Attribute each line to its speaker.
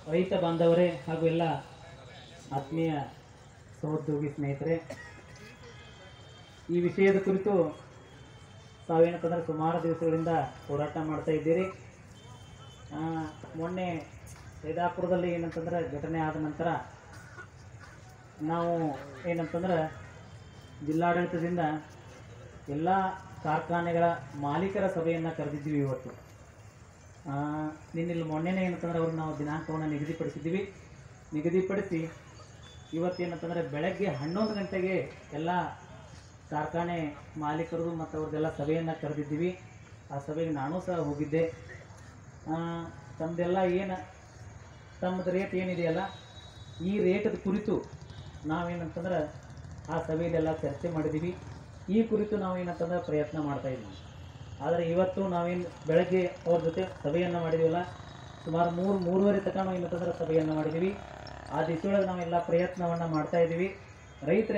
Speaker 1: ರೈತ ಬಾಂಧವರೇ ಹಾಗೂ ಎಲ್ಲ ಆತ್ಮೀಯ ಸಹೋದ್ಯೋಗಿ ಸ್ನೇಹಿತರೆ ಈ ವಿಷಯದ ಕುರಿತು ತಾವೇನಕ್ಕಂದ್ರೆ ಸುಮಾರು ದಿವಸಗಳಿಂದ ಹೋರಾಟ ಮಾಡ್ತಾ ಇದ್ದೀರಿ ಆ, ಮೊನ್ನೆ ಸೈದಾಪುರದಲ್ಲಿ ಏನಂತಂದ್ರೆ ಘಟನೆ ಆದ ನಂತರ ನಾವು ಏನಂತಂದ್ರೆ ಜಿಲ್ಲಾಡಳಿತದಿಂದ ಎಲ್ಲ ಕಾರ್ಖಾನೆಗಳ ಮಾಲೀಕರ ಸಭೆಯನ್ನು ಕರೆದಿದ್ವಿ ಇವತ್ತು ಆ, ನಿನ್ನಿಲ್ಲಿ ಮೊನ್ನೆನೇ ಏನಂತಂದ್ರೆ ಅವ್ರಿಗೆ ನಾವು ದಿನಾಂಕವನ್ನು ನಿಗದಿಪಡಿಸಿದ್ದೀವಿ ನಿಗದಿಪಡಿಸಿ ಇವತ್ತೇನಂತಂದರೆ ಬೆಳಗ್ಗೆ ಹನ್ನೊಂದು ಗಂಟೆಗೆ ಎಲ್ಲ ಕಾರ್ಖಾನೆ ಮಾಲೀಕರದು ಮತ್ತು ಅವ್ರದ್ದೆಲ್ಲ ಸಭೆಯನ್ನು ಕರೆದಿದ್ದೀವಿ ಆ ಸಭೆಗೆ ನಾನು ಸಹ ಹೋಗಿದ್ದೆ ಆ, ತಮ್ಮದೆಲ್ಲ ಏನು ತಮ್ಮದು ರೇಟ್ ಏನಿದೆಯಲ್ಲ ಈ ರೇಟದ ಕುರಿತು ನಾವೇನಂತಂದ್ರೆ ಆ ಸಭೆಯಲ್ಲೆಲ್ಲ ಚರ್ಚೆ ಮಾಡಿದ್ದೀವಿ ಈ ಕುರಿತು ನಾವು ಏನಂತಂದ್ರೆ ಪ್ರಯತ್ನ ಮಾಡ್ತಾ ಇದ್ದೀವಿ ಆದರೆ ಇವತ್ತು ನಾವೇನು ಬೆಳಗ್ಗೆ ಅವ್ರ ಜೊತೆ ಸಭೆಯನ್ನು ಮಾಡಿದ್ದೀವಲ್ಲ ಸುಮಾರು ಮೂರು ಮೂರುವರೆ ತನಕ ನಾವು ಏನಂತಂದ್ರೆ ಸಭೆಯನ್ನು ಮಾಡಿದ್ದೀವಿ ಆ ದಿಶೆಯೊಳಗೆ ನಾವೆಲ್ಲ ಪ್ರಯತ್ನವನ್ನು ಮಾಡ್ತಾ ಇದ್ದೀವಿ ರೈತರ